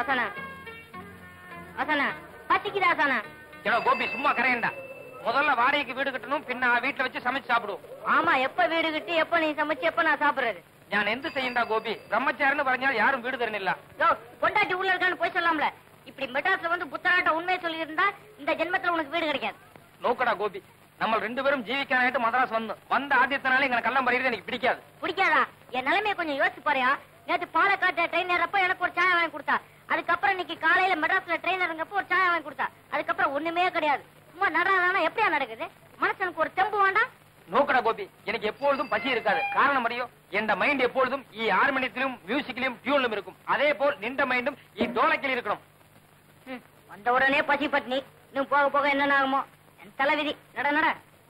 வசனா வசனா பசிக்குதா வசனா ஏடோ கோபி சும்மா கரையண்டா முதல்ல வாடகைக்கு வீடு கட்டணும் பின்ன வீட்டுல வச்சு சமைச்சு சாப்பிடுவோம் ஆமா எப்ப வீடு கட்டி எப்ப நீ சமைச்சு எப்ப நான் சாப்பிடுறது ഞാൻ എന്ത് ചെയ്യണ്ട ഗോപി ബ്രഹ്മചാരിന്ന് പറഞ്ഞാൽ യാരും വീട് തരുന്നില്ല யோ பொண்டாட்டி உள்ள இருக்கான்னு போய் சொல்லலாம்ல இப்படி மெட்ராஸ்ல வந்து புத்தராட்ட உண்மையை சொல்லியிருந்தா இந்த ஜென்மத்துல உனக்கு வீடு கிடைக்காது നോക്കടാ ഗോപി നമ്മൾ രണ്ടുപേരും ജീവിക്കാനായിട്ട് മദ്രാസ് വന്നു വന്ന ആദ്യത്തെ നാളെ ഇങ്ങനെ കള്ളം പറയുന്നത് എനിക്ക് പിടിക്കാതെ பிடிக்காதா என் நிலைமைய கொஞ்சம் யோசிச்சு பாரியா நேத்து பாலக்காட்டு ட்ரெயின் ஏறப்ப எனக்கு ஒரு சாயம் வாங்கி கொடுத்தா அதுக்கப்புறம் இன்னைக்கு காலையில மெட்ராஸ்ல ட்ரெயின் இறங்கப்போ ஒரு சாயம் வாங்கி கொடுத்தா அதுக்கப்புறம் ஒண்ணுமே கிடையாது சும்மா நடறானா எப்படியா நடக்குது மனுஷனுக்கு ஒரு தெம்பு வேண்டாம் നോക്കടാ ഗോപി എനിക്ക് എപ്പോഴും പശി ഇരുക്കാതെ കാരണം അറിയോ എന്റെ മൈൻഡ് എപ്പോഴും ഈ ഹാർമോണിയത്തിലും മ്യൂസിക്കിലും ട്യൂണിലും ഇരിക്കും അതേപോൽ നിന്റെ മൈൻഡും ഈ ഡോളക്കിൽ ഇരിക്കണം ம், வந்த உடனே பசி பட்னி இன்னும் போக போக என்னென்ன ஆகுமோ என் தலைவிதி நட நட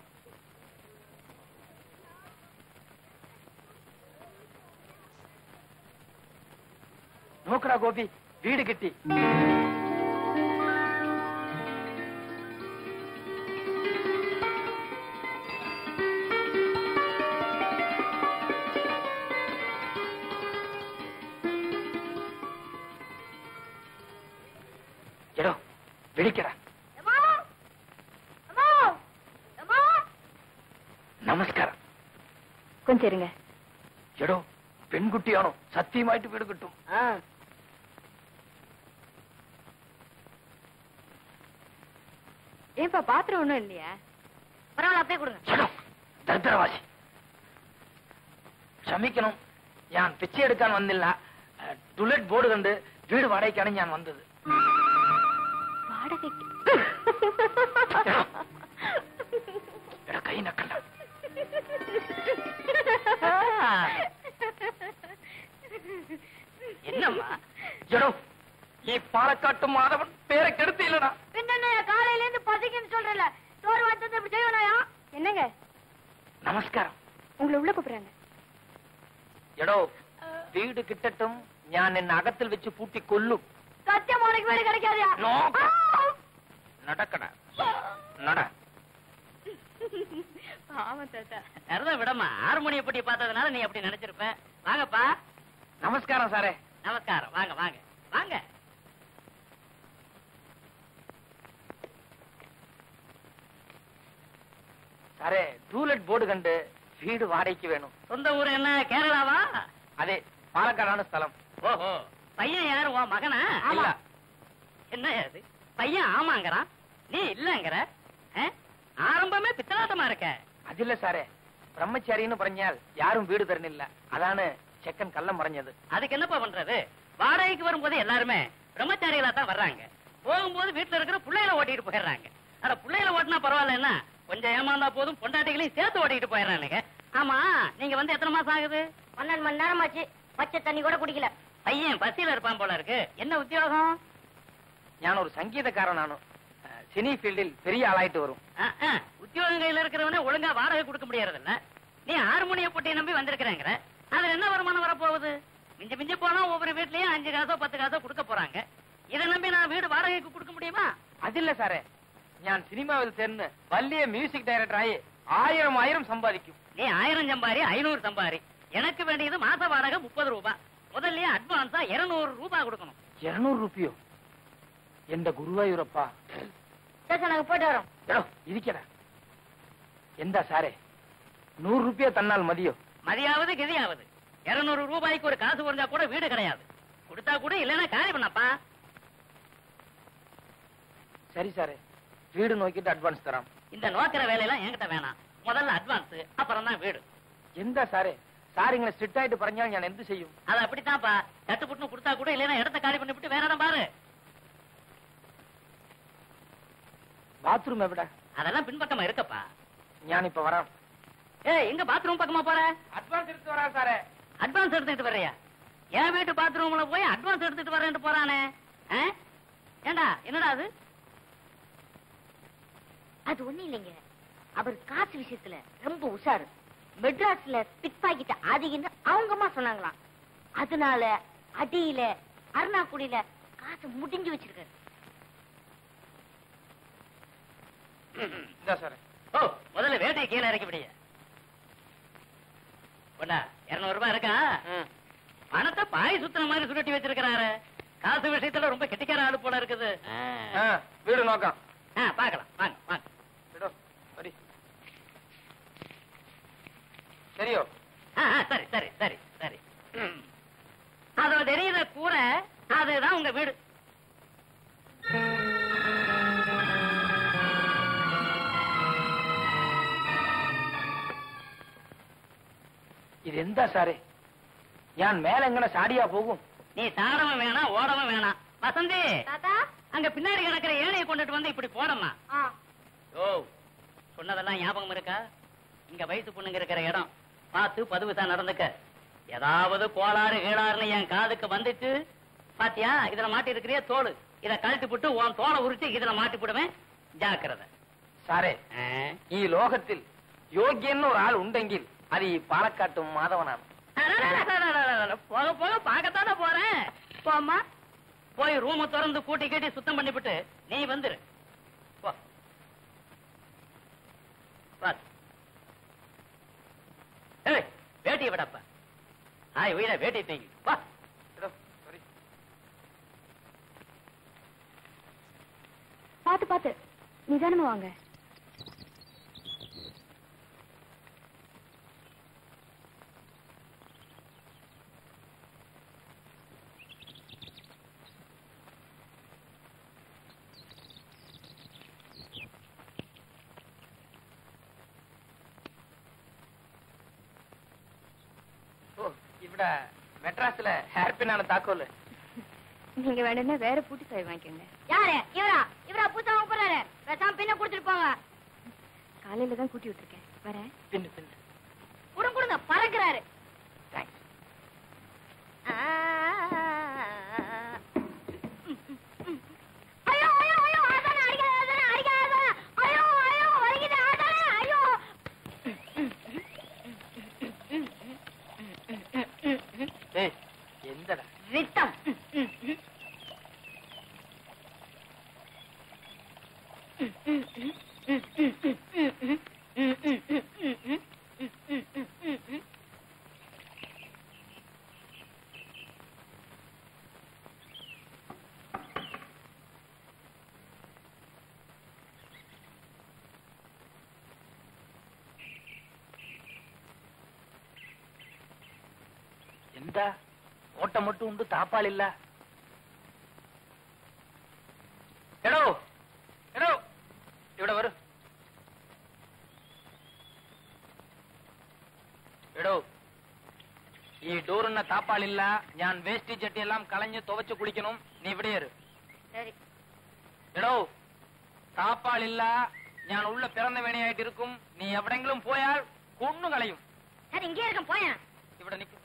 നോക്കടാ ഗോപി വീട് കിട്ടി എടോ വിളിക്കടാ നമസ്കാരം கொஞ்சம் இருங்க എടോ പെൺകുട്ടിയാണോ സത്യമായിട്ട് വീട് കിട്ടും ஏன்பா பாத்திரம் ஒண்ணும் இல்லையா பரவாயில்ல அப்படியே கொடுங்க ചേട്ടോ ദരിദ്രവാസി ക്ഷമിക്കണം ഞാൻ പിച്ചയെടുക്കാൻ വന്നില്ല ടുലറ്റ് ബോർഡ് കണ്ട് വീട് വാടകയ്ക്കാണ് ഞാൻ വന്നത് வாடகைக்கு എടാ കൈ നക്കണ്ട என்னம்மா എടോ ഈ പാലക്കാട്ട് മാധവൻ പേരെ കെടുത്തില്ലടാ பின்ன காலையில இருந்து பசிக்குன்னு சொல்றல சோறு வச்சது இப்படி செய்வனாயா என்னங்க നമസ്കാരം உங்களை உள்ள கூப்பிடுறாங்க എടോ വീട് കിട്ടട്ടും ഞാൻ എന്നെ അകത്തിൽ വെച്ച് പൂട്ടി കൊല്ലും சத்தியம் உனக்கு வீடு கிடைக்காதயா നോക്ക. നടക്കട നട ஆமா தாத்தா சரிதான் விடமா ஹார்மோனிய பட்டி பார்த்ததுனால நீ அப்படி நினைச்சிருப்ப வாங்கப்பா നമസ്കാരം സാറേ நமஸ்காரம் வாங்க வாங்க வாங்க സാറേ ടൂലറ്റ് ബോർഡ് കണ്ട് വീട് വാടകയ്ക്ക് വേണം சொந்த ஊர் என்ன கேரளாவா അതെ പാലക്കാടാണ് സ്ഥലം ஓஹோ பையன் யாரு உன் மகனா ഇല്ല என்ன அது பையன் ஆமாங்கறான் நீ இல்லங்கற ஆ? ஆரம்பமே பித்தலாட்டமா இருக்க അതില്ല സാറേ ബ്രഹ്മചാരിന്ന് പറഞ്ഞാൽ യാരും വീട് തരുന്നില്ല അതാണ് ചെക്കൻ കള്ളം പറഞ്ഞത് அதுக்கு என்னப்பா பண்றது வாடகைக்கு வரும்போது எல்லாருமே பிரம்மச்சாரிகளா தான் வர்றாங்க போகும்போது வீட்டுல இருக்கிற பிள்ளைகளை ஓட்டிட்டு போயிடுறாங்க அட பிள்ளைகளை ஓட்டினா பரவாயில்ல என்ன கொஞ்சம் ஏமாந்தா போதும் பொண்டாட்டிகளையும் சேர்த்து ஓட்டிட்டு போயிடுறானுங்க ஆமா நீங்க வந்து எத்தனை மாசம் ஆகுது பன்னெண்டு மணி நேரம் ஆச்சு பச்சை தண்ணி கூட குடிக்கல பையன் பசியில இருப்பான் போல இருக்கு என்ன உத்தியோகம் ഞാൻ ഒരു സംഗീതക്കാരനാണ് ഏഹ്, സിനി ഫീൽഡിൽ പെരിയ ആളായിട്ട് വരും ஆ, ஆ, உத்தியோகம் கையில இருக்கிறவனே ஒழுங்கா வாடகை கொடுக்க முடியறது இல்ல நீ ஹார்மோனிய பொட்டியை நம்பி வந்திருக்கிறேங்கிற அதுல என்ன வருமானம் வரப்போகுது மிஞ்சி மிஞ்சி போனா ஒவ்வொரு வீட்லயும் அஞ்சு காசோ பத்து காசோ கொடுக்க போறாங்க இதை நம்பி நான் வீடு வாடகைக்கு கொடுக்க முடியுமா അതില്ല സാറേ ഞാൻ സിനിമാവിൽ ചേർന്ന് വലിയ മ്യൂസിക് ഡയറക്ടറായി ആയിരം ആയിരം സമ്പാദിക്കും நீ ஆயிரம் சம்பாரி ஐநூறு சம்பாரி எனக்கு வேண்டியது மாச வாடகை முப்பது ரூபாய் முதல்லயே அட்வான்ஸா இருநூறு ரூபாய் கொடுக்கணும் ഇരുന്നൂറ് രൂപയോ എന്റെ ഗുരുവായൂരപ്പ சரி நாங்க போயிட்டு வரோம் എടോ ഇരിക്കട എന്താ സാറേ നൂറ് രൂപ തന്നാൽ മതിയോ மதியாவது கிதியாவது இருநூறு ரூபாய்க்கு ஒரு காசு குறைஞ்சா கூட வீடு கிடையாது கொடுத்தா கூட இல்லைன்னா காலி பண்ணப்பா சரி சாரே வீடு நோக்கிட்டு அட்வான்ஸ் தராம் இந்த நோக்கிற வேலையெல்லாம் என்கிட்ட வேணாம் முதல்ல அட்வான்ஸ் அப்புறம் தான் வீடு എന്താ സാറേ സാർ ഇങ്ങനെ സ്ട്രിക്റ്റ് ആയിട്ട് പറഞ്ഞാൽ ഞാൻ എന്ത് ചെയ്യും அது அப்படித்தான்ப்பா தட்டு புட்டு கொடுத்தா கூட இல்லைன்னா இடத்த காலி பண்ணிவிட்டு வேற இடம் பாரு ബാത്റൂം എവിടെ அதெல்லாம் பின்பக்கமா இருக்கப்பா ഞാനിപ്പോ വരാം ஏய் எங்க பாத்ரூம் பக்கமா போற അഡ്വാൻസ് എടുത്ത് വരാം സാറേ அட்வான்ஸ் எடுத்துட்டு வர்றியா என் வீட்டு பாத்ரூம்ல போய் அட்வான்ஸ் எடுத்துட்டு வரேன்ட்டு போறானே ஆ? ஏண்டா என்னடா அது அது ஒண்ணு இல்லைங்க அவர் காசு விஷயத்துல ரொம்ப உஷாரு மெட்ராஸ்ல பிட் பாக்கெட் அதிகன்னு அவங்க அம்மா சொன்னாங்களாம் அதனால அடியில அருணாக்குடியில காசு முடிஞ்சு வச்சிருக்காரு എന്താ സാറേ ஓ முதல்ல வேட்டையை கீழே இறக்கி விடிய பொண்ணா இருநூறு ரூபாய் இருக்கா பணத்தை பாய் சுத்தின மாதிரி சுருட்டி வச்சிருக்கிறாரு காசு விஷயத்துல ரொம்ப கெட்டிக்கார ஆளு போல இருக்குது ஆ. ஆ, வீடு நோக்கம் ஆ, பார்க்கலாம் வாங்க வாங்க விடோ சரி சரியோ ஆ, ஆ, சரி சரி சரி சரி ம். அதோ தெரியுற கூரை அதுதான் உங்க வீடு இது எந்த சாரு ഞാൻ மேலங்கன சாடியா போகும் நீ சாடவும் வேணாம் ஓடவும் வேணாம் வசந்தி தாத்தா அங்க பின்னாடி கிடக்கிற ஏனையை கொண்டுட்டு வந்து இப்படி போடமா ஆ ஓ சொன்னதெல்லாம் ஞாபகம் இருக்கா இங்க வயசு பொண்ணுங்க இருக்கிற இடம் பார்த்து பதுவுசா நடந்துக்க ஏதாவது கோளாறு கீழாறுன்னு என் காதுக்கு வந்துட்டு பாத்தியா இதுல மாட்டி இருக்கிறிய தோல் இத கழட்டி போட்டு உன் தோலை உரிச்சு இதுல மாட்டி போடுவேன் ஜாக்கிரதை സാറേ ஆ? ഈ ലോകത്തിൽ യോഗ്യൻ ഒരു ആൾ ഉണ്ടെങ്കിൽ അത് ഈ പാലക്കാട്ടും മാധവനാണ് அடடடடடடடட, போக போக பார்க்கத்தானே போறேன் போம்மா போய் ரூம திறந்து கூட்டி கட்டி சுத்தம் பண்ணிவிட்டு நீ வந்துரு போ வா. ஏய், வேட்டியை விடப்ப ஆய் உயிரை வேட்டி தூக்கி வா എടോ, sorry. பாத்து பாத்து நிதானமா வாங்க ഓ ഇവിടെ മെട്രാസിലെ ഹാർപ്പിനാണ് താക്കോല് நீங்க வேணும்னா வேற பூட்டி சாய் வாங்கிக்கோங்க யாரு இவரா இவரா பூசா போறாரு பேசாம பின்ன கொடுத்துட்டு போங்க காலையில தான் கூட்டி விட்டுருக்கேன் வரேன் പിന്നെ പിന്നെ கொடுங்க கொடுங்க பறக்குறாரு താങ്ക്സ് ஐயோ ஐயோ ஐயோ ஆசான அடிக்காத ஆசான அடிக்காத ஐயோ ஐயோ வலிக்குது ஆசான ஐயோ ഏയ് എന്തടാ ரத்தம் എന്താ ഓട്ടം മട്ടും ഉണ്ട് താപ്പാളില്ല എടോ എടോ ഇവിടെ വരൂ എടോ ഈ ഡോറിന് താപ്പാളില്ല ഞാൻ വേസ്റ്റ് ചട്ടിയെല്ലാം കളഞ്ഞ് തുവച്ച് കുളിക്കണം നീ ഇവിടെ ഇരു சரி എടോ താപ്പാളില്ല ഞാൻ ഉള്ള പിറന്ന വേണയായിട്ട് ഇരിക്കും നീ എവിടെങ്കിലും പോയാൽ കൊന്നു കളയും சரி இங்கே இருக்கேன் போயேன் ഇവിടെ നിൽക്കും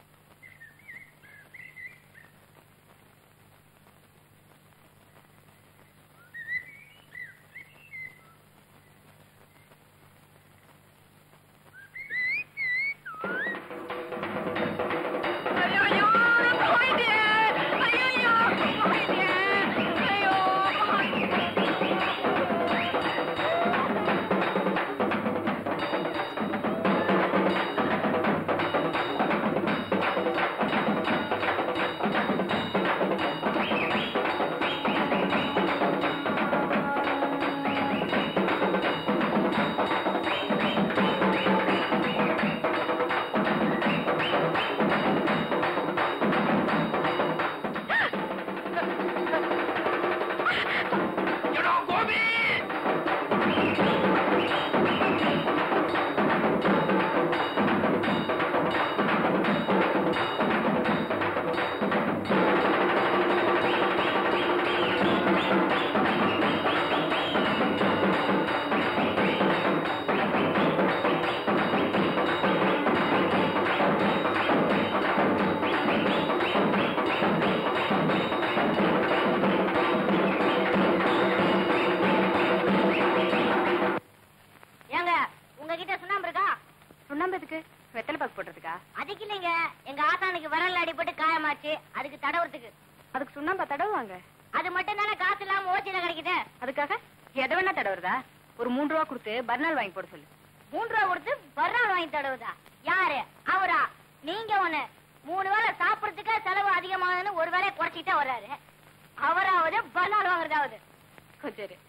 ஏங்க உங்ககிட்ட சுண்ணாம்பு இருக்கா சுண்ணாம்பு எதுக்கு வெத்தலை பாக்கு போடுறதுக்கா அதுக்கு இல்லைங்க எங்க ஆசானுக்கு விரல் அடிபட்டு காயமாச்சு அதுக்கு தடவுறதுக்கு அதுக்கு சுண்ணாம்பா தடவுவாங்க அது மட்டும் தானே காசு இல்லாம ஓச்சியில கிடைக்குது அதுக்காக எதை வேணா தடவுறதா ஒரு மூணு ரூபா கொடுத்து பர்னால் வாங்கி போட சொல்லு மூணு ரூபா கொடுத்து பர்னால் வாங்கி தடவுதா யாரு அவரா நீங்க ஒண்ணு மூணு வேளை சாப்பிடறதுக்கு செலவு அதிகமாகுதுன்னு ஒரு வேளை குறைச்சிட்டே வர்றாரு அவராவது பர்னால் வாங்குறதாவது கொஞ்சம் இரு.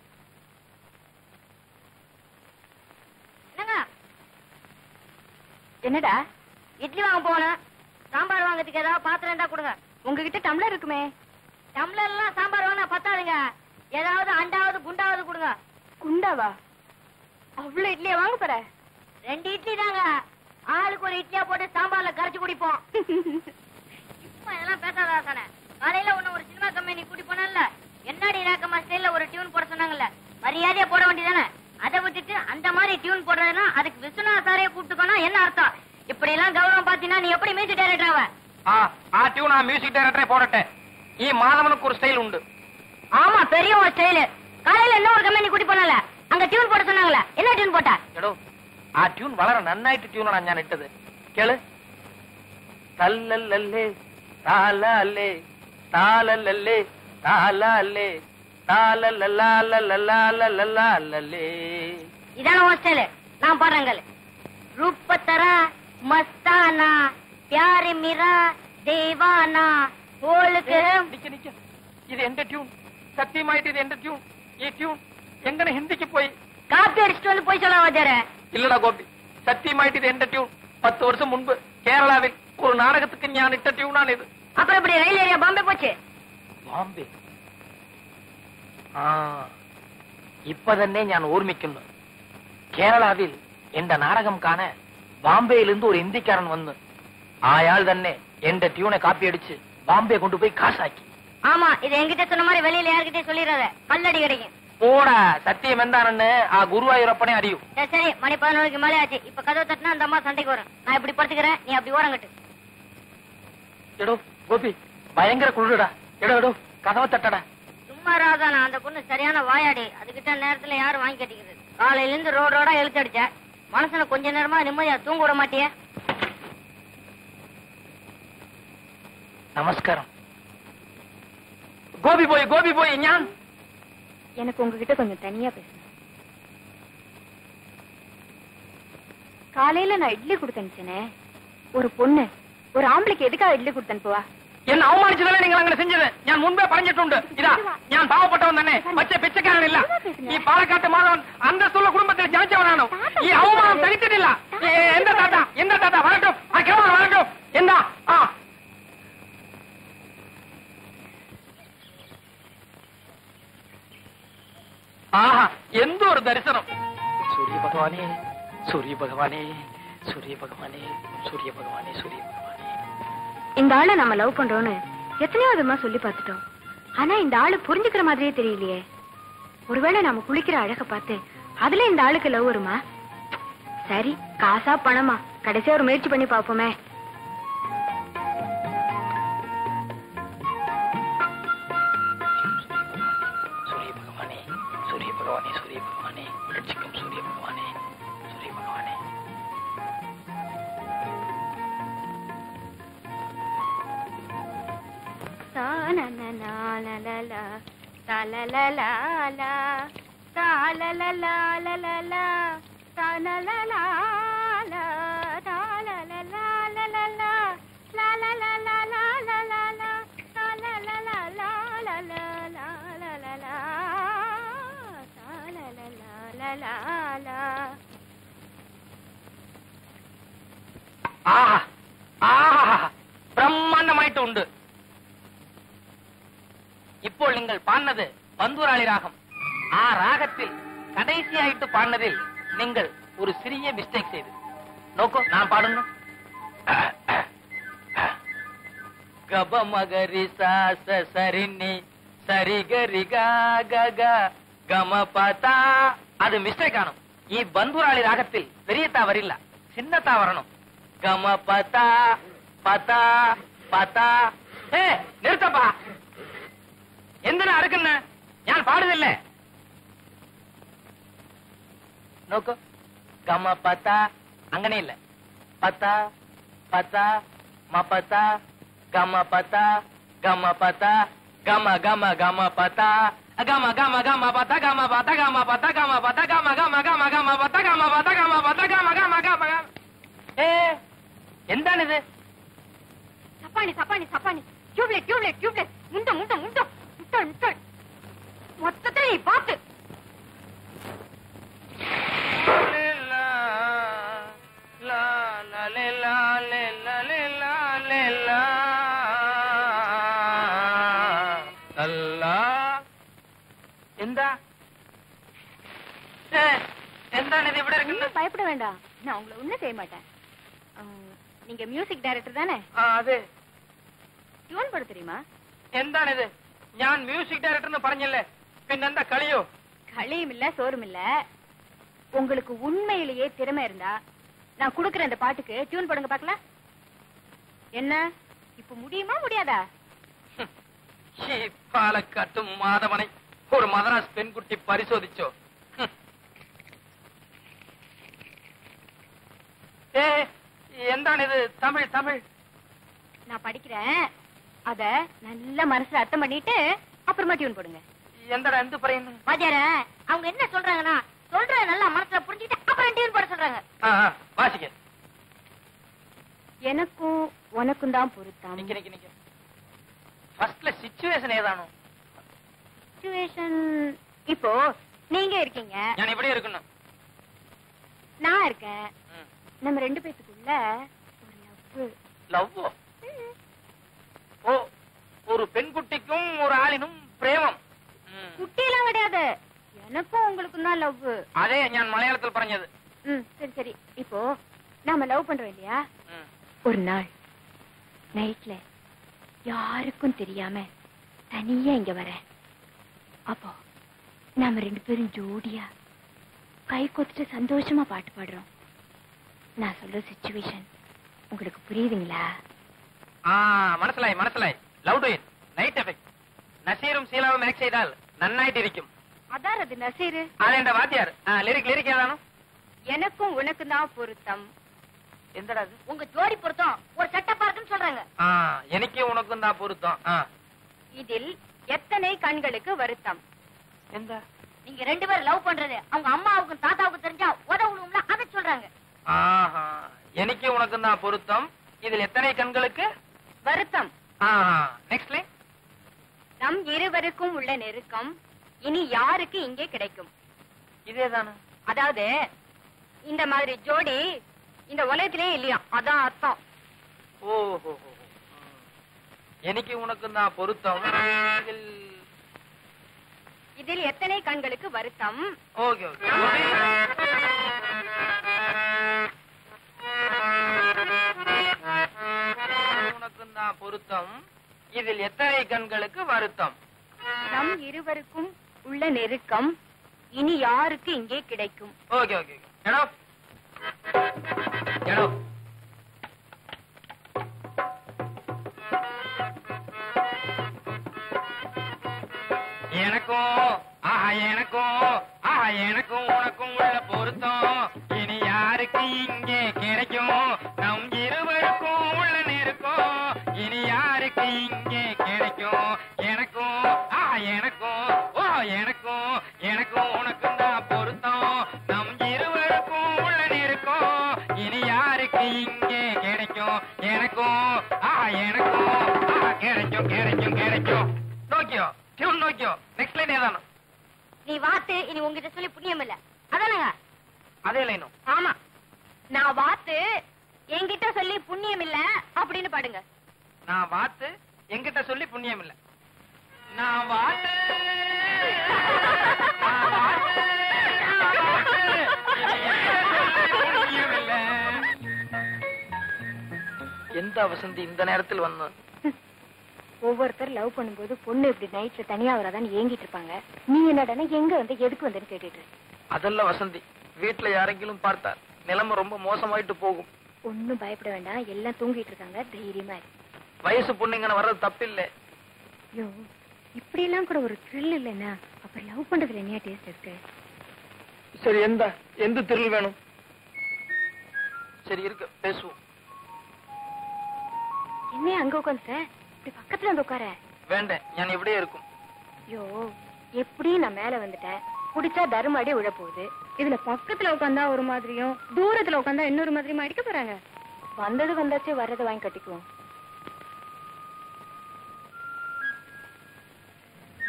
என்னங்க என்னடா இட்லி வாங்க போனேன் சாம்பார் வாங்குறதுக்கு ஏதாவது பாத்திரம் இருந்தா கொடுங்க உங்ககிட்ட டம்ளர் இருக்குமே டம்ளர் எல்லாம் சாம்பார் வாங்கினா பத்தாதுங்க ஏதாவது அண்டாவது குண்டாவது கொடுங்க குண்டாவா அவ்வளவு இட்லியா வாங்க போற ரெண்டு இட்லி தாங்க ஆளுக்கு ஒரு இட்லியா போட்டு சாம்பார்ல கரைச்சு குடிப்போம் இப்ப இதெல்லாம் பேசாதா தானே காலையில உன்ன ஒரு சினிமா கம்பெனி கூட்டி போனல என்னடி ராக்கம்மா ஸ்டைல்ல ஒரு டியூன் போட சொன்னாங்கல்ல மரியாதையா போட வேண்டியதானே அதை விட்டுட்டு அந்த மாதிரி டியூன் போடுறதுன்னா அதுக்கு விஸ்வநாத் சாரையே கூப்பிட்டுக்கோனா என்ன அர்த்தம் இப்படி எல்லாம் கௌரவம் பாத்தீங்கன்னா நீ எப்படி மியூசிக் டைரக்டர் ஆவ ஆ ஆ டியூன் நான் மியூசிக் டைரக்டரே போடட்டேன் ஈ மாதவனுக்கு ஒரு ஸ்டைல் உண்டு ஆமா பெரிய ஒரு ஸ்டைலு காலையில இன்னும் ஒரு கம்பெனி கூட்டி போனல அங்க டியூன் போட சொன்னாங்களே என்ன டியூன் போட்ட എടോ ആ ട്യൂൺ വളരെ നന്നായിട്ട് ട്യൂണാണ് ഞാൻ ഇട്ടത് കേള് തല്ലല്ലേ താലല്ലേ താലല്ലേ താലല്ലേ താലല്ലേ இதான உன் ஸ்டைலு நான் பாடுறேங்கள் ரூபத்தரா மஸ்தானா பியாரி மிரா தேவானா ஓளுக்கு നിക്ക് നിക്ക് ഇത് എന്റെ ട്യൂൺ സത്യമായിട്ട് ഇത് എന്റെ ട്യൂൺ ഈ ട്യൂൺ എങ്ങനെ ഹിന്ദിക്ക് പോയി காப்பி அடிச்சுட்டு வந்து போய் சொல்ல வாத்தியாரு ഇല്ലടാ ഗോപി സത്യമായിട്ട് ഇത് എന്റെ ട്യൂൺ പത്ത് വർഷം മുൻപ് കേരളാവിൽ ഒരു നാടകത്തിക്ക് ഞാൻ ഇട്ട ട്യൂണാണിത് அப்புறம் இப்படி ரயில் ஏரியா பாம்பே போச்சு ബോംബെ ആ ഇപ്പൊ തന്നെ ഞാൻ ഓർമ്മിക്കുന്നു കേരളാവിൽ എന്റെ നാടകം കാണാൻ ബാംബെയിൽ നിന്ന് ഒരു ഹിന്ദിക്കാരൻ വന്ന് അയാൾ തന്നെ എന്റെ ട്യൂണെ കാപ്പിയടിച്ച് ബാംബെ കൊണ്ടുപോയി കാശാക്കി ஆமா இது என்கிட்ட சொன்ன மாதிரி வெளியில யார்கிட்டயும் சொல்லிடாத கல்லடி கிடைக்கும் പോടാ സത്യം എന്താണെന്ന് ആ ഗുരുവായൂരപ്പനെ അറിയൂ சரி சரி மணி பதினொருக்கு மேலே ஆச்சு இப்ப கதவு தட்டினா அந்த அம்மா சண்டைக்கு வரும் நான் இப்படி படுத்துக்கிறேன் நீ அப்படி ஓரங்கட்டு എടോ ഗോപി ഭയങ്കര കുളിരടാ എടോ എടോ കഥവ തട്ടടാ சும்மா ராதானா அந்த பொண்ணு சரியான வாயாடி அதுகிட்ட நேரத்துல யாரும் வாங்கி கட்டிக்கிறது காலையில இருந்து ரோடு ரோடா இழுத்து அடிச்ச மனசுல கொஞ்ச நேரமா நிம்மதியா தூங்க விட மாட்டியே നമസ്കാരം ഗോപി പോയി ഗോപി പോയി ഞാൻ எனக்கு உங்ககிட்ட கொஞ்சம் தனியா பேசணும் காலையில நான் இட்லி கொடுத்தனுச்சனே ஒரு பொண்ணு ஒரு ஆம்பளைக்கு எதுக்காக இட்லி கொடுத்தனுப்புவா എന്നെ അവമാനിച്ചതല്ലേ നിങ്ങൾ അങ്ങനെ സെഞ്ചത് ഞാൻ മുൻപേ പറഞ്ഞിട്ടുണ്ട് ഇതാ ഞാൻ പാവപ്പെട്ടവൻ തന്നെ പക്ഷേ പിച്ചക്കാരനില്ല ഈ പാലക്കാട്ട് മാധവൻ അന്തസ്സുള്ള കുടുംബത്തിൽ ജനിച്ചവനാണ് ഈ അവമാനം സഹിച്ചിട്ടില്ല ഏ, എന്താ താത്ത എന്താ താത്ത വരട്ടോ ആ ക്രമം വരട്ടോ എന്താ ആ ആഹാ എന്തോ ഒരു ദർശനം സൂര്യ ഭഗവാനെ സൂര്യ ഭഗവാനെ സൂര്യ ഭഗവാനെ സൂര്യ ഭഗവാനെ സൂര്യ ഭഗവാനെ இந்த ஆளை நம்ம லவ் பண்றோம்னு எத்தனையோ விதமா சொல்லி பார்த்துட்டோம் ஆனா இந்த ஆளு புரிஞ்சுக்கிற மாதிரியே தெரியலையே ஒருவேளை நாம குளிக்கிற அழக பார்த்து அதுல இந்த ஆளுக்கு லவ் வருமா சரி காசா பணமா கடைசியா ஒரு முயற்சி பண்ணி பாப்போமே சூரிய பகவானே சூரிய பகவானே சூரிய பகவானே ரட்சிக்கும் சூரிய பகவானே சூரிய பகவானே ആഹാ ആഹാ ബ്രഹ്മാണ്ഡമായിട്ടുണ്ട് ഇപ്പോൾ നിങ്ങൾ പാടുന്നത് പന്തുരാളി രാഗം ആ രാഗത്തിൽ കടൈസിയായിട്ട് പാടുന്നതിൽ നിങ്ങൾ ഒരു ചെറിയ മിസ്റ്റേക്ക് ചെയ്തു നോക്കൂ ഞാൻ പാടുന്നു ഗപമകരി സാസ സരിനി സരിഗരി ഗഗ ഗമ പത അത് മിസ്റ്റേക്ക് ആണ് ഈ ബന്ധുരാളി രാഗത്തിൽ പെരിയത്താ വരില്ല ചിന്നത്താ വരണം ഗമ പത പത പത ഏ നിർത്തപ്പാ എന്തിനാ അടുക്കുന്ന ഞാൻ പാടുന്നില്ലേ നോക്കൂ ഗമ പത അങ്ങനെയില്ല പത പത മപത ഗമ പത ഗമ പത ഗമ ഗമ ഗമ പത ഗമ ഗമ ഗമ പത ഗമ പത ഗമ പത ഗമ പത ഗമ ഗമ ഗമ ഗമ പത ഗമ പത ഗമ പത ഗമ ഗമ ഗമ ഗമ ഏ എന്താണിത് சப்பானி சப்பானி சப்பானி டியூப்லெட் டியூப்லெட் டியூப்லெட் முண்டம் முண்டம் முண்டம் முட்டாள் முட்டாள் மொத்தத்துல நீ பாத்து എന്താ ഏ, എന്താണ് ഇത് ഇവിടെ ഇരിക്കുന്നത് ஒண்ணும் பயப்பட வேண்டாம் நான் உங்களை ஒண்ணும் செய்ய மாட்டேன் ஆம், நீங்க மியூசிக் டைரக்டர் தானே ആ അതെ டியூன் போட தெரியுமா എന്താണിത് ഞാൻ മ്യൂസിക് ഡയറക്ടർ എന്ന് പറഞ്ഞല്ലേ പിന്നെന്താ കളിയോ களியும் இல்ல சோறும் இல்ல உங்களுக்கு உண்மையிலேயே திறமை இருந்தா நான் குடுக்குற இந்த பாட்டுக்கு டியூன் போடுங்க பாக்கலாம் என்ன இப்ப முடியுமா முடியாதா ഈ പാലക്കാട്ടും മാധവനെ ഒരു മദ്രാസ് പെൺകുട്ടി പരിശോധിച്ചോ ഹും. ഏ എന്താണിത് തമിഴ് തമിഴ് நான் படிக்கிறேன் அத நல்ல மனசுல அர்த்தம் பண்ணிட்டு அப்புறமா டியூன் போடுங்க എന്താടാ എന്ത് പറയുന്നു வாத்தியார அவங்க என்ன சொல்றாங்கன்னா சொல்றத நல்லா மனசுல புரிஞ்சுட்டு அப்புறம் டியூன் போட சொல்றாங்க ആ ആ വാശിക്ക எனக்கும் உனக்கும் தான் பொருத்தம் നിക്ക് നിക്ക് നിക്ക് ഫസ്റ്റിലെ സിറ്റുവേഷൻ ഏതാണോ சிச்சுவேஷன் இப்போ நீங்க இருக்கீங்க ഞാൻ ഇവിടെ ഇരിക്കുന്നു நான் இருக்கேன் நம்ம ரெண்டு பேத்துக்குள்ள ஒரு லவ் ലവ്വോ ഓ ഒരു പെൺകുട്ടിക്കും ഒരു ആളിനും പ്രേമം ഉം. குட்டியெல்லாம் கிடையாது எனக்கும் உங்களுக்கும் தான் லவ் അതേ ഞാൻ മലയാളത്തിൽ പറഞ്ഞത് ம் சரி சரி இப்போ நாம லவ் பண்றோம் இல்லையா ഉം. ஒரு நாள் நைட்ல யாருக்கும் தெரியாம தனியா இங்க வரேன் அப்போ நாம ரெண்டு பேரும் ஜோடியா கை கொத்துட்டு சந்தோஷமா பாட்டு பாடுறோம் நான் சொல்ற சுச்சுவேஷன் உங்களுக்கு புரியுதுங்களா ആ മനസ്സിലായി മനസ്സിലായി love duet night effect നസീറും ശീലാവും ആക്ട് ചെയ്താൽ നന്നായിട്ടിരിക്കും அதான் அது நசீரு അതെന്റെ വാദ്യാർ ആ ലിറിക് ലിറിക് ഏതാണോ எனக்கும் உனக்கும் தான் பொருத்தம் എന്താടാ അത് உங்க ஜோடி பொருத்தம் ஒரு சட்டப்பா இருக்குன்னு சொல்றாங்க ആ എനിക്ക് ഉണക്കും താ പൊരുത്തം ആ இதில் எத்தனை கண்களுக்கு வருத்தம் എന്താ நீங்க ரெண்டு பேரும் லவ் பண்றது அவங்க அம்மாவுக்கும் தாத்தாவுக்கும் தெரிஞ்சா உதவுணும்ல அதை சொல்றாங்க ആഹാ എനിക്ക് ഉണക്കും താ പൊരുത്തം ഇതിൽ എത്ര കൺകൾക്ക് வருத்தம் ആ നെക്സ്റ്റ് ലൈൻ நம் இருவருக்கும் உள்ள நெருக்கம் இனி யாருக்கு இங்கே கிடைக்கும் ഇതേതാണ് அதாவது இந்த மாதிரி ஜோடி இந்த உலகத்திலே இல்லையா அதான் அர்த்தம் ഓഹോ എനിക്ക് ഉണക്കും താ പൊരുത്തം ഇതിൽ இதில் எத்தனை கண்களுக்கு வருத்தம் ഓക്കെ ഓക്കെ உனக்கும் தான் பொருத்தம் இதில் எத்தனை கண்களுக்கு வருத்தம் நம் இருவருக்கும் உள்ள நெருக்கம் இனி யாருக்கு இங்கே கிடைக்கும் ஓகே ஓகே எடோ எடோ எனக்கும் ஆஹா எனக்கும் ஆஹா எனக்கும் உனக்கும் உள்ள பொருத்தம் இனி யாருக்கு இங்கே கிடைக்கும் நம் இருவருக்கும் உள்ள நெருக்கம் இனி யாருக்கு இங்கே கிடைக்கும் எனக்கும் ஆஹா எனக்கும் ஓ எனக்கும் எனக்கும் உனக்கும் தான் பொருத்தம் நம் இருவருக்கும் உள்ள நெருக்கம் இனி யாருக்கு இங்கே கிடைக்கும் எனக்கும் ஆஹா எனக்கும் ஆஹா கிடைக்கும் கிடைக்கும் கிடைக்கும் நோக்கியோ டியூன் நோக்கியோ நெக்ஸ்ட் லைன் ஏதானோ நீ வாத்து இனி உங்ககிட்ட சொல்லி புண்ணியம் இல்ல அதானங்க அதே லைனும் ஆமா நான் வாத்து என்கிட்ட சொல்லி புண்ணியம் இல்ல அப்படின்னு பாடுங்க நான் வாத்து என்கிட்ட சொல்லி புண்ணியம் இல்ல நான் வாத்து நான் வாத்து, நான் வாத்து, என்கிட்ட சொல்லி புண்ணியம் இல்ல. எந்த வசந்தி இந்த நேரத்தில் வந்தான் ஒவ்வொருத்தர் லவ் பண்ணும்போது பொண்ணு இப்படி நைட்ல தனியா வராதான்னு ஏங்கிட்டு இருப்பாங்க நீ என்னடா எங்க வந்து எதுக்கு வந்துன்னு கேட்டுட்டு இருக்க. அதல்ல வசந்தி வீட்டுல யாரெങ്കിലും பார்த்தால் நிலைமை ரொம்ப மோசமாயிட்டு போகும் ஒண்ணும் பயப்பட வேண்டாம் எல்லாம் தூங்கிட்டு இருக்காங்க தைரியமா இரு வயசு பொண்ணுங்கன்னு வர்றது தப்பில்லை ஐயோ இப்படி எல்லாம் கூட ஒரு த்ரில் இல்லைன்னா அப்புறம் லவ் பண்றதுல என்ன டேஸ்ட் இருக்கு சரி எந்த எந்த திரில் வேணும் சரி இருக்கு பேசுவோம் என்ன அங்க உட்காந்துட்ட இப்படி பக்கத்துல வந்து உட்கார வேண்டேன் ஞான் இப்படியே இருக்கும் ஐயோ எப்படியும் நான் மேல வந்துட்டேன் குடிச்சா தருமாடி விழ போகுது இதுல பக்கத்துல உட்காந்தா ஒரு மாதிரியும் தூரத்துல உட்காந்தா இன்னொரு மாதிரியும் அடிக்க போறாங்க வந்தது வந்தாச்சு வர்றதை வாங்கி கட்டிக்குவோம்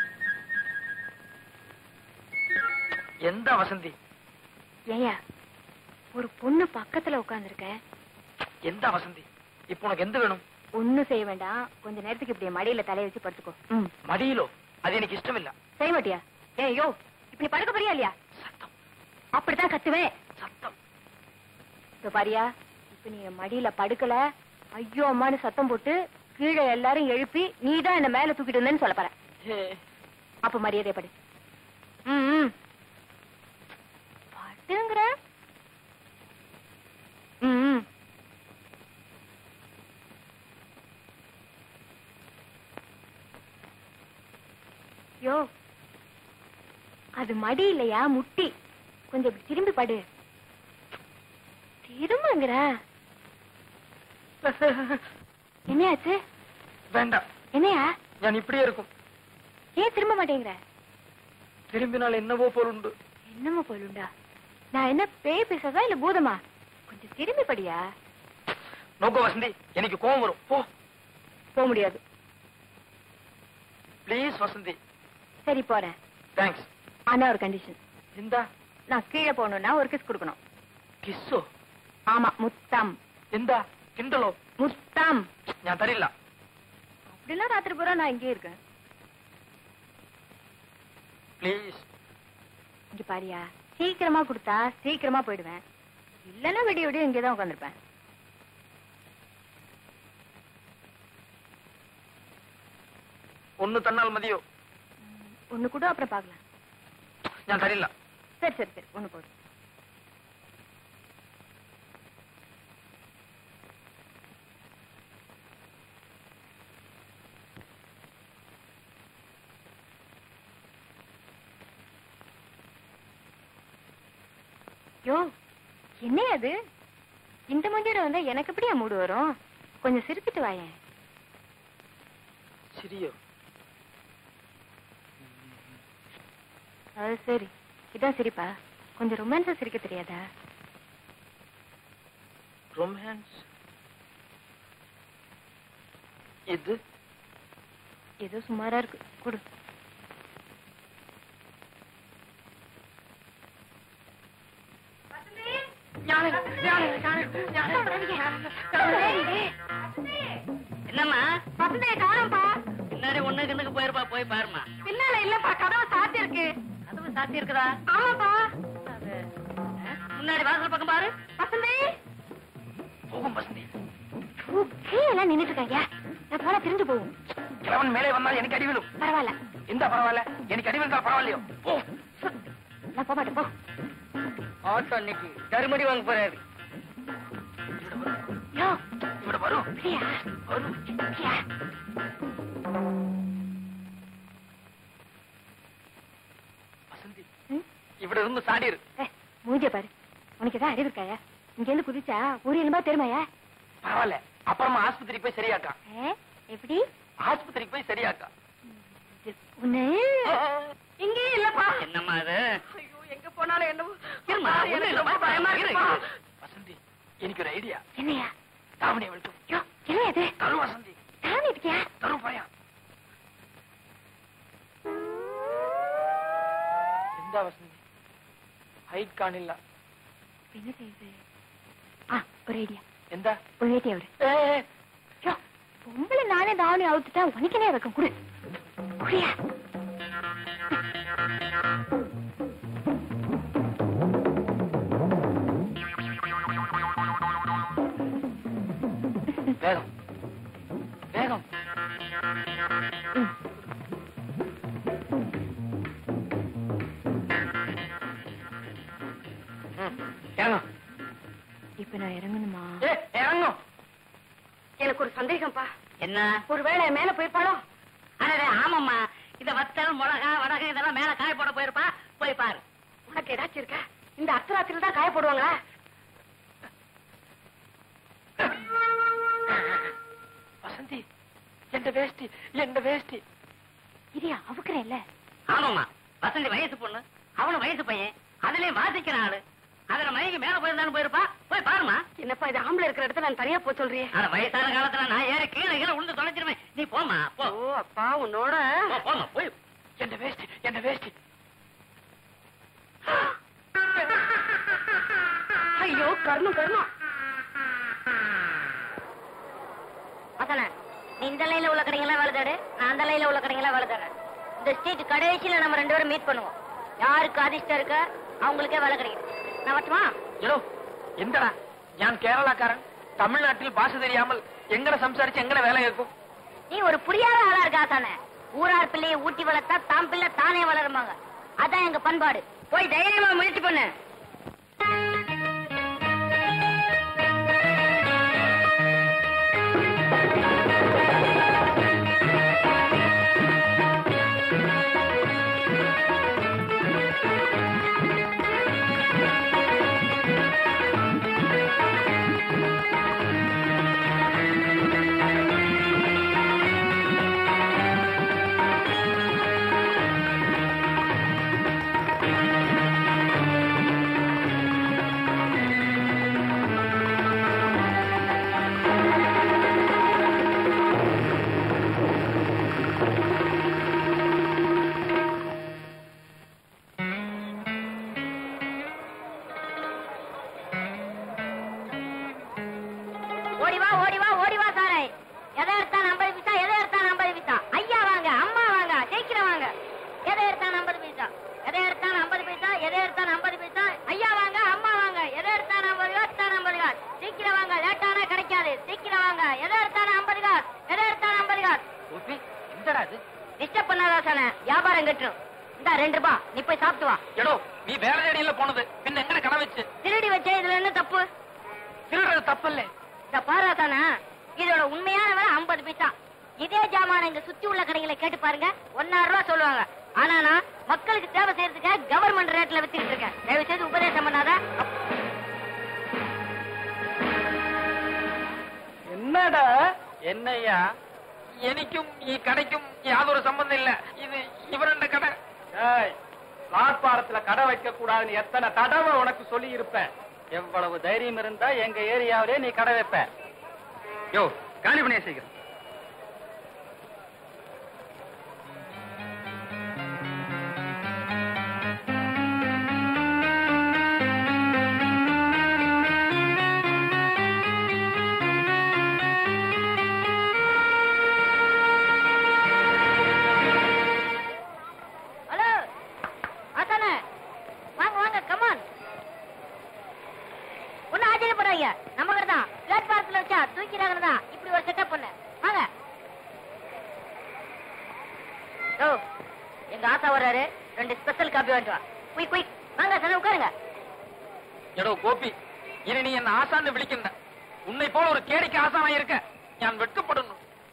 எந்த வசந்தி ஏயா ஒரு பொண்ணு பக்கத்துல உட்கார்ந்துருக்க எந்த வசந்தி இப்போ உனக்கு எந்த வேணும் ஒண்ணும் செய்ய வேண்டாம் கொஞ்ச நேரத்துக்கு இப்படி மடியில தலைய வச்சு படுத்துக்கோ ம் மடியிலோ அது எனக்கு இஷ்டம் இல்ல செய்ய மாட்டியா ஏய் யோ இப்படி படுக்க போறியா இல்லையா சத்தம் அப்படித்தான் கத்துவேன் சத்தம் இதோ பாரியா இப்ப நீ என் மடியில படுக்கல ஐயோ அம்மான்னு சத்தம் போட்டு கீழே எல்லாரும் எழுப்பி நீ தான் என்ன மேல தூக்கிட்டு வந்தேன்னு சொல்ல போற ஏ, அப்ப மரியாதை படு ம், ம் படுங்கிற ம், ம். யோ அது மடி இல்லையா முட்டி கொஞ்சம் இப்படி திரும்பி படு திரும்புங்கிற என்னையாச்சு வேண்டாம் என்னையா நான் இப்படியே இருக்கும் ஏன் திரும்ப மாட்டேங்கிற திரும்பினால் என்னவோ போல் உண்டு என்னமோ போலுண்டா நான் என்ன பேய் பேசுறதா இல்ல பூதமா கொஞ்சம் திரும்பி படியா நோக்கோ வசந்தி எனக்கு கோவம் வரும் போ போக முடியாது ப்ளீஸ் வசந்தி சரி போறேன் தேங்க்ஸ் ஆனா ஒரு கண்டிஷன் இந்தா நான் கீழே போகணும்னா ஒரு கிஸ் கொடுக்கணும் കിസ്സോ ஆமா முத்தம் എന്താ കിണ്ടലോ முத்தம் ഞാൻ തരില്ല அப்படின்னா ராத்திரி பூரா நான் இங்கே இருக்கேன் പ്ലീസ് இங்க பாரியா சீக்கிரமா கொடுத்தா சீக்கிரமா போயிடுவேன் இல்லன்னா விடிய விடிய இங்கே தான் உட்காந்துருப்பேன் ഒന്ന് തന്നാൽ മതിയോ ஒண்ணு கூட அப்புறம் பார்க்கலாம் ഞാൻ തരില്ല சரி சரி சரி ஒண்ணு போதும் யோ என்ன அது இந்த மஞ்சள் வந்தா எனக்கு எப்படியா மூடு வரும் கொஞ்சம் சிரிச்சிட்டு வாயேன் ശരിയോ அது சரி இதான் சிரிப்பா கொஞ்சம் ரொமான்ஸா சிரிக்க தெரியாதா റൊമാൻസ് ഇത് ஏதோ சுமாரா இருக்கு கொடு என்னம்மா வசந்தைய காணோம்பா முன்னாடி ஒண்ணு கிண்ணுக்கு போயிருப்பா போய் பாருமா பின்னால இல்லப்பா கதவு சாத்தி இருக்கு கதவு சாத்தி இருக்குதா ஆமாப்பா முன்னாடி வாசல் பக்கம் பாரு வசந்தி പോകും വസന്തി எல்லாம் நின்னுட்டு இருக்காங்க நான் போனா திரிஞ்சு போகும் കിളവൻ മേലെ വന്നാൽ എനിക്ക് അടി വീഴും பரவாயில்ல എന്താ പറവാല എനിക്ക് അടി വീഴ്ത്താൽ പറവാല്ലയോ ഓ நான் போக மாட்டேன் போ ஆட்டோ அன்னைக்கு தருமடி வாங்க போறாரு யோ ഇവിടെ വരൂ பிரியா വരൂ பிரியா വസന്തി ம்? ഇവിടെ നിന്ന് സാടിയിரு ஏய், மூஞ்சிய பாரு உனக்கு ஏதாவது அறிவு இருக்காயா இங்க இருந்து குதிச்சா ஒரு எலும்பா தெரியுமாயா பரவாயில்ல அப்புறமா ஆஸ்பத்திரிக்கு போய் சரியாക്കാം ஏ, எப்படி ஆஸ்பத்திரிக்கு போய் சரியாക്കാം உன்னை இங்கே இல்லப்பா என்னம்மா அது ஐயோ எங்க போனாலும் என்னவோ இருமா, ஒண்ணும் இல்லம்மா, பயமா இருக்குப்பா. வசந்தி എനിക്കൊരു ഐഡിയ என்னையா தாவணியை விളിച്ചു யோ என்ன இது തരു വസന്തി தானே இருக்கியா തരു പറയാം എന്താ വസന്തി ഹൈറ്റ് കാണില്ല என்ன செய்யுது ஆ ஒரு ஐடியா എന്താ ஒரு ஐடியா விடு ഏ, ഏ, யோ பொம்பளை நானே தாவணி அவுத்துட்டா உனக்கு என்ன வைக்கும் குடு குடியா വേഗം വേഗം ம். ഉം, ഇറങ്ങും இப்ப நான் இறங்கணுமா ഏ, ഇറങ്ങും எனக்கு ஒரு சந்தேகம்ப்பா என்ன ஒருவேளை மேல போயிருப்பாளோ அடடே ஆமாம்மா இந்த வத்தல் மிளகா வடகம் இதெல்லாம் மேல காய போட போயிருப்பா போய் பாரு உனக்கு ஏதாச்சும் இருக்கா இந்த அர்த்தராத்திரில தான் காய போடுவாங்களா வசந்தி எந்த வேஷ்டி எந்த வேஷ்டி இதையா அவுக்குறேன் இல்ல ஆமாம்மா வசந்தி வயசு பொண்ணு அவனும் வயசு பையன் அதுலயும் வாசிக்கிற ஆளு அதுல மயங்கி மேல போயிருந்தாலும் போயிருப்பா போய் பாருமா என்னப்பா இது ஆம்பளை இருக்கிற இடத்துல நான் தனியா போ சொல்றியே அட வயசான காலத்துல நான் ஏறி கீழே கீழே விழுந்து தொலைச்சிருவேன் நீ போமா போ ஓ அப்பா உன்னோட போ, போம்மா போய் எந்த வேஷ்டி எந்த வேஷ்டி ஐயோ கர்மம் கர்மம் அதானே நீ இந்த லைன்ல உள்ள கடைங்கெல்லாம் வேலை தேடு நான் அந்த லைன்ல உள்ள கடைங்கெல்லாம் வேலை தேடுறேன் இந்த ஸ்ட்ரீட் கடைசியில நம்ம ரெண்டு பேரும் மீட் பண்ணுவோம் யாருக்கு அதிர்ஷ்டம் இருக்க அவங்களுக்கே வேலை கிடைக்கும் நான் வரட்டுமா എടോ എന്തടാ ഞാൻ കേരളക്കാരൻ തമിഴ്നാട്ടിൽ ഭാഷ தெரியாமல் എങ്ങനെ സംസാരിച്ച് എങ്ങനെ വേല കേൾക്കും நீ ஒரு புரியாத ஆளா இருக்கா தானே ஊரார் பிள்ளையை ஊட்டி வளர்த்தா தாம் பிள்ளை தானே வளருமாங்க அதான் எங்க பண்பாடு போய் தைரியமா முயற்சி பண்ணு ஓடி வா ஓடி வா ஓடி வா சாரே எதை எடுத்தா ஐம்பது பைசா எதை எடுத்தா ஐம்பது பைசா ஐயா வாங்க அம்மா வாங்க சீக்கிரம் வாங்க எதை எடுத்தா ஐம்பது பைசா எதை எடுத்தா ஐம்பது பைசா எதை எடுத்தா ஐம்பது பைசா ஐயா வாங்க அம்மா வாங்க எதை எடுத்தா ஐம்பது காசு எடுத்தா ஐம்பது காசு சீக்கிரம் வாங்க லேட்டானா கிடைக்காது சீக்கிரம் வாங்க எதை எடுத்தா ஐம்பது காசு எதை எடுத்தா ஐம்பது காசு ഗോപി എന്തടാ ഇത് டிஸ்டர்ப் பண்ணாதா சானே வியாபாரம் கட்டுரும் இந்த ரெண்டு ரூபா நீ போய் சாப்பிட்டு வா എടോ നീ വേറെ ഏടിയല്ല പോണത് പിന്നെ എങ്ങനെ കട വെച്ച് திருடி வச்ச இதுல என்ன தப்பு திருடுறது தப்பല്ലേ இந்த பாரா தானே இதோட உண்மையான விலை ஐம்பது பைசா இதே ஜாமான இங்க சுத்தி உள்ள கடைகளை கேட்டு பாருங்க ஒன்னாயிரம் ரூபாய் சொல்லுவாங்க ஆனா நான் மக்களுக்கு தேவை செய்யறதுக்கு கவர்மெண்ட் ரேட்ல வித்துக்கிட்டு இருக்கேன் தயவு செய்து உபதேசம் பண்ணாத എന്നടാ എന്നയ്യാ എനിക്കും ഈ കടയ്ക്കും യാതൊരു സംബന്ധം ഇല്ല ഇത് ഇവരുടെ കട பிளாட்பாரத்துல கடை வைக்க கூடாதுன்னு எத்தனை தடவை உனக்கு சொல்லி இருப்பேன் எவ்வளவு தைரியம் இருந்தா எங்க ஏரியாவிலே நீ கடை வைப்ப யோ காலி பண்ணிய சீக்கிரம் ஹலோ ஆசானே வாங்க வாங்க கமான் ஒன்னும் ஆச்சரியப்படாதீங்க நம்ம கடை தான் பிளாட்பாரத்துல வச்சா தூக்கிறாங்க தான் இப்படி ஒரு செட்டப் பண்ண வாங்க ஓ எங்க ஆசா வர்றாரு ரெண்டு ஸ்பெஷல் காப்பி வாங்கிட்டு வா குயிக் குயிக் வாங்க சார் உட்காருங்க എടോ ഗോപി ഇനി നീ എന്നെ ആസാന്ന് വിളിക്കണ്ട ഉന്നെ ഇപ്പോൾ ഒരു കേടിക്ക് ആസാനായി இருக்க ഞാൻ വെட்கപ്പെടുന്നു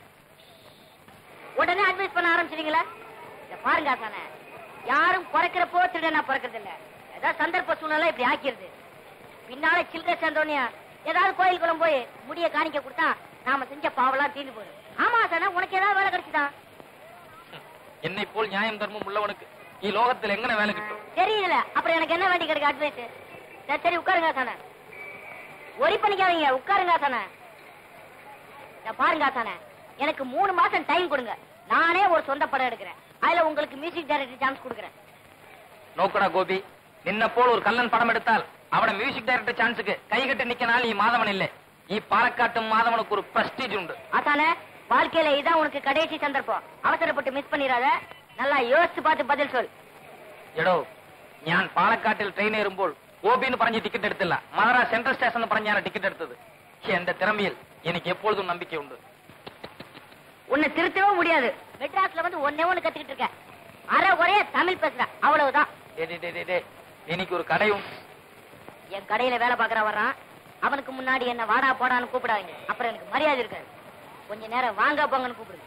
உடனே அட்வைஸ் பண்ண ஆரம்பிச்சிட்டீங்களா இத பாருங்க ஆசானே யாரும் பிறக்கிறப்போ திருடனா பிறக்கிறது இல்ல ஏதாவது சந்தர்ப்ப சூழ்நிலை இப்படி ஆக்கிருது பின்னால சில்லறை சேர்ந்தோடனே ஏதாவது கோயில் குளம் போய் முடிய காணிக்க கொடுத்தா நாம செஞ்ச பாவெல்லாம் தீர்ந்து போயிடும் ஆமா ஆசானே உனக்கு ஏதாவது வேலை கிடைச்சுதா എന്നെ ഇപ്പോൾ ന്യായം ധർമ്മം ഉള്ളവനക്ക് ഈ ലോകത്തിൽ എങ്ങനെ വേല കിട്ടും தெரியல அப்புறம் எனக்கு என்ன வேண்டி கிடைக்க அட்வைஸ் சரி சரி உட்காருங்க ஆசானே ஒரி பண்ணிக்காதீங்க உட்காருங்க ஆசானே இத பாருங்க ஆசானே எனக்கு மூணு மாசம் டைம் கொடுங்க நானே ஒரு சொந்த படம் எடுக்கிறேன் அதுல உங்களுக்கு மியூசிக் டைரக்டர் சான்ஸ் கொடுக்குறேன் നോക്കടാ ഗോപി നിന്നെപ്പോൾ ഒരു കള്ളൻ പടം എടുത്താൽ അവിടെ മ്യൂസിക് ഡയറക്ടർ ചാൻസുക്ക് കൈകെട്ടി നിൽക്കനാൽ ഈ മാധവനില്ലേ ഈ പാലക്കാട്ടും മാധവനുക്ക് ഒരു പ്രസ്റ്റീജ് ഉണ്ട് ஆசானே வாழ்க்கையில இதான் உனக்கு கடைசி சந்தர்ப்பம் அவசரப்பட்டு மிஸ் பண்ணிடாத நல்லா யோசிச்சு பார்த்து பதில் சொல் എടോ ഞാൻ പാലക്കാട്ടിൽ ട്രെയിൻ കയറുമ്പോൾ ഗോപി എന്ന് പറഞ്ഞ് ടിക്കറ്റ് എടുത്തില്ല മദ്രാസ് സെൻട്രൽ സ്റ്റേഷൻ എന്ന് പറഞ്ഞാണ് ടിക്കറ്റ് എടുത്തത് എന്റെ തിറമയിൽ എനിക്ക് എപ്പോഴും നம்பிக்கைയുണ്ട് உன்னை திருத்தவே முடியாது மெட்ராஸ்ல வந்து ஒன்னே ஒண்ணு கத்துக்கிட்டு இருக்க அரை ஒரே தமிழ் பேசுற அவ்வளவுதான் டே, டே, டே, டே, டே. எனக்கு ஒரு கடையும் என் கடையில வேலை பாக்குற வர்றான் அவனுக்கு முன்னாடி என்ன வாடா போடான்னு கூப்பிடாதீங்க அப்புறம் எனக்கு மரியாதை இருக்காது கொஞ்ச நேரம் வாங்க போங்கன்னு கூப்பிடுங்க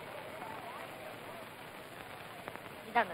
இந்தாங்க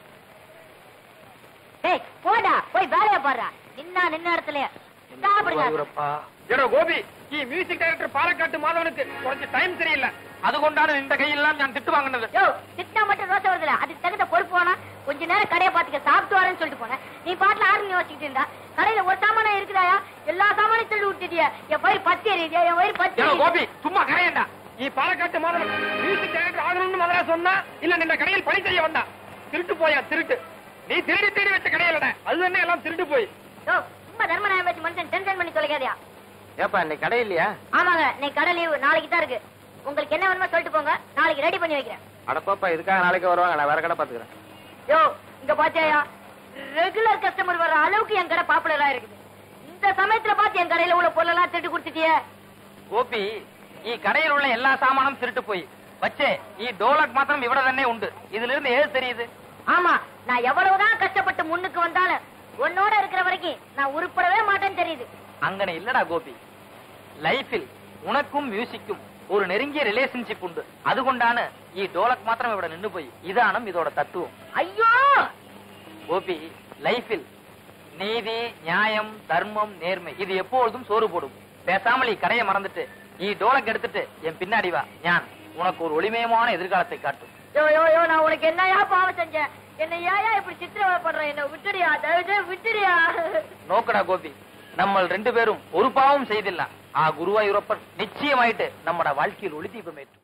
டேய் போடா போய் வேலைய பாடுறா நின்னா நின்ன இடத்துல சாப்பிடுங்க എടോ ഗോപി ഈ മ്യൂസിക് ഡയറക്ടർ പാലക്കാട്ട് മാധവനുക്ക് കുറച്ച് ടൈം ശരിയില്ല അതുകൊണ്ടാണ് നിന്റെ കയ്യിലെല്ലാം ഞാൻ തിട്ടു വാങ്ങുന്നത് யோ திட்டா மட்டும் ரோசை வருதுல அதுக்கு தகுந்த பொறுப்பு வேணா கொஞ்ச நேரம் கடையை பாத்துக்க சாப்பிட்டு வரேன்னு சொல்லிட்டு போனேன் நீ பாட்டுல ஆரம்பி யோசிச்சுட்டு இருந்தா கடையில ஒரு சாமானா இருக்குதாயா எல்லா சாமானையும் தள்ளி விட்டுட்டியா என் வயிறு பத்தி எரியுதியா என் வயிறு பத்தி എടോ எரியுது. ഗോപി ചുമ്മാ കരയണ്ട ഈ പാലക്കാട്ട് മാധവൻ മ്യൂസിക് ഡയറക്ടർ ആകണമെന്ന് മദ്രാസ് വന്നാ ഇല്ല നിന്റെ കടയിൽ പണി ചെയ്യ വന്ന திருட்டு போயா திருட்டு நீ திருடி திருடி வச்ச கடையிலடா அது என்ன எல்லாம் திருடு போய் யோ சும்மா தர்மநாயம் வச்சு மனுஷன் டென்ஷன் பண்ணி தொலைக்காதியா ஏப்பா இன்னைக்கு கடை இல்லையா ஆமாங்க நீ கடை லீவு நாளைக்கு தான் இருக்கு உங்களுக்கு என்ன வேணுமோ சொல்லிட்டு போங்க நாளைக்கு ரெடி பண்ணி வைக்கிறேன் அடப்பாப்பா இதுக்காக நாளைக்கு வருவாங்க நான் வேற கடை பாத்துக்கிறேன் யோ இங்க பாத்தியா ரெகுலர் கஸ்டமர் வர்ற அளவுக்கு என் கடை பாப்புலரா இருக்குது இந்த சமயத்துல பார்த்து என் கடையில உள்ள பொருளெல்லாம் திருட்டு கொடுத்துட்டியே கோபி ಈ கடையில் உள்ள எல்லா சாமானும் திருட்டு போய் வச்சே ಈ டோலக் மாத்திரம் இவ்வளவு தானே உண்டு இதுல இருந்து ஏது தெரியுது ஆமா நான் எவ்வளவுதான் கஷ்டப்பட்டு முன்னுக்கு வந்தாலும் உன்னோட இருக்கிற வரைக்கும் நான் உருப்படவே மாட்டேன்னு தெரியுது அங்கன இல்லடா கோபி லைஃபில் உனக்கும் மியூசிக்கும் ஒரு நெருங்கிய ரிலேஷன்ஷிப் உண்டு அதுகொண்டான ಈ டோலக் மாத்திரம் இவட நின்னு போய் இதானம் இதோட தத்துவம் ஐயோ கோபி லைஃபில் நீதி நியாயம் தர்மம் நேர்மை இது எப்பொழுதும் சோறு போடும் பேசாமல் கடையை மறந்துட்டு ஈ டோலக் எடுத்துட்டு என் பின்னாடி வா ஞான் உனக்கு ஒரு ஒளிமயமான எதிர்காலத்தை காட்டும் யோ யோ யோ நான் உனக்கு என்னையா பாவம் செஞ்சேன் என்ன ஏயா இப்படி சித்திரவதைப்படுற என்ன விட்டுடியா தயவு செய்து விட்டுடியா നോക്കടാ ഗോപി നമ്മൾ രണ്ടുപേരും ഒരു പാവം ചെയ്തില്ല ആ ഗുരുവായൂരപ്പൻ നിശ്ചയമായിട്ട് നമ്മുടെ വാഴ്ക്കയിൽ ഒളിദീപമേറ്റു